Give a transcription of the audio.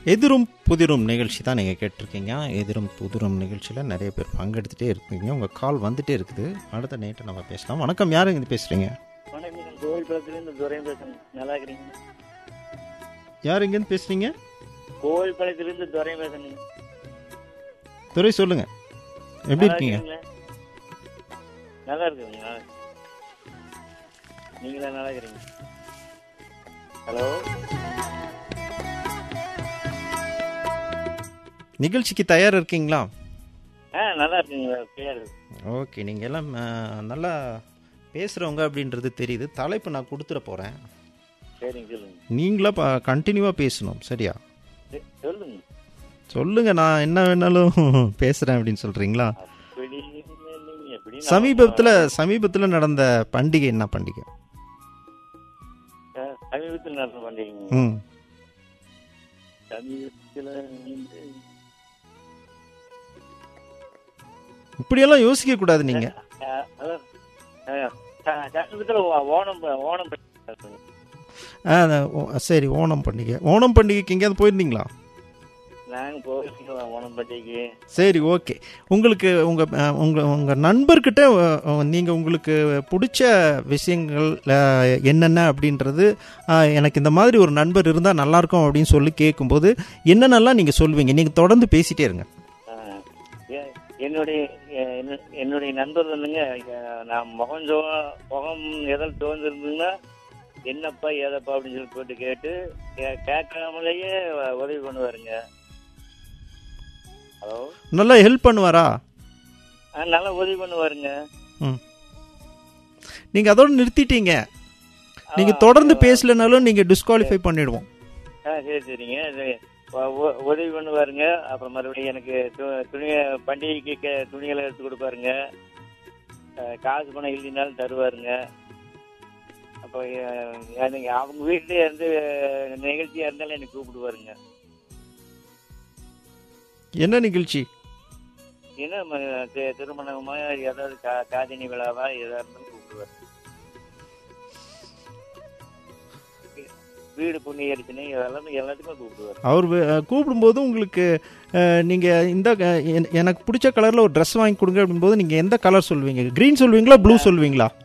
எதிரும் புதிரும் நிகழ்ச்சி தான் நீங்கள் கேட்டிருக்கீங்க எதிரும் புதிரும் நிகழ்ச்சியில் நிறைய பேர் பங்கெடுத்துட்டே இருக்கீங்க உங்கள் கால் வந்துட்டே இருக்குது அடுத்த நைட்டை நம்ம பேசலாம் வணக்கம் யார் இங்கே பேசுகிறீங்க வணக்கம் நான் கோவில்பாளையத்துலேருந்து துரையும் பேசுறேன் நல்லா இருக்கிறீங்க யார் இங்கேருந்து பேசுகிறீங்க கோவில்பாளையத்துலேருந்து துரையும் பேசுறேன் துறை சொல்லுங்கள் எப்படி நல்லா இருக்கீங்க இருக்கிறீங்களா? நல்லா இருக்குங்க நல்லா இருக்கு. நீங்களா நல்லா இருக்கிறீங்க ஹலோ நிகழ்ச்சிக்கு தயார் இருக்கீங்களா ஆ நல்லா இருக்குங்க கிளியர் ஓகே நீங்கள் எல்லாம் ஆ, நல்லா பேசுகிறவங்க அப்படின்றது தெரியுது தலைப்பு நான் கொடுத்துட போகிறேன் சரிங்க சொல்லுங்க நீங்களா ப கண்டினியூவாக பேசணும் சரியா சரி, சொல்லுங்க சொல்லுங்கள் நான் என்ன வேணாலும் பேசுகிறேன் அப்படின்னு சொல்கிறீங்களா அப்படி நீங்க எப்படி நான் சமீபத்தில் சமீபத்தில் நடந்த பண்டிகை என்ன பண்டிகை ஆ, சமீபத்தில் நடந்த பண்டிகைங்க ம் சமீபத்தில் வந்து இப்படியெல்லாம் யோசிக்க கூடாது நீங்க ஆ, அதான், ஆ, ச- சமீபத்தில் ஓ- ஓணம் ப- ஓணம் பண்டிகை ஆ, அதான், ஓ, சரி ஓணம் பண்டிகை ஓணம் பண்டிகைக்கு எங்கேயாவது போயிருந்தீங்களா நாங்கள் போயிருக்கோம் ஓணம் பண்டிகைக்கு சரி ஓகே உங்களுக்கு உங்க அ, உங்க உங்க நண்பர்கிட்ட அ, அ, நீங்க உங்களுக்கு பிடிச்ச விஷயங்கள் அ, என்னென்ன அப்படின்றது அ, எனக்கு இந்த மாதிரி ஒரு நண்பர் இருந்தால் நல்லா இருக்கும் அப்படின்னு சொல்லி கேட்கும்போது என்னென்னலாம் நீங்க சொல்லுவீங்க நீங்க தொடர்ந்து பேசிட்டே இருங்க ஆ, எ- என்னுடைய எ- என்ன- என்னுடைய நண்பர் வந்துங்க எ- நான் முகம் சோ முகம் எதில் தோன்றிருந்ததுன்னா என்னப்பா ஏதப்பா அப்படின்னு சொல்லி போட்டு கேட்டு கே- கேட்காமலேயே வ- உதவி பண்ணுவாருங்க ஹலோ நல்லா ஹெல்ப் பண்ணுவாரா ஆ நல்லா உதவி பண்ணுவாருங்க நீங்க அதோட நிறுத்திட்டீங்க நீங்க ஆ, தொடர்ந்து பேசலனாலும் நீங்க டிஸ்குவாலிஃபை பண்ணிடுவோம் ஆ சரி சரிங்க இது உ- உ- உதவி பண்ணுவாருங்க அப்புறம் மறுபடியும் எனக்கு து- துணி பண்டிகைக்கு கே- துணிகளை எடுத்து கொடுப்பாருங்க அஹ், காசு பணம் இல்லைனாலும் தருவாருங்க அப்போ அஹ், எனக்கு அவங்க வீட்டில் இருந்து நிகழ்ச்சியாக இருந்தாலும் எனக்கு கூப்பிடுவாருங்க என்ன நிகழ்ச்சி ஏன்னா ம- தி- திருமணமா ஏதாவது கா காதினி விழாவா எதா இருந்தாலும் கூப்பிடுவாரு வீடு புண்ணிய அடிச்சுனே இதெல்லாம் எல்லாத்துக்குமே கூப்பிடுவாரு அவர் வே- அஹ் கூப்பிடும்போது உங்களுக்கு அஹ், நீங்க இந்த அஹ், என- எனக்கு பிடிச்ச கலர்ல ஒரு Dress வாங்கி கொடுங்க அப்படின்போது நீங்க எந்த கலர் சொல்லுவீங்க கிரீன் சொல்லுவீங்களா ப்ளூ சொல்லுவீங்களா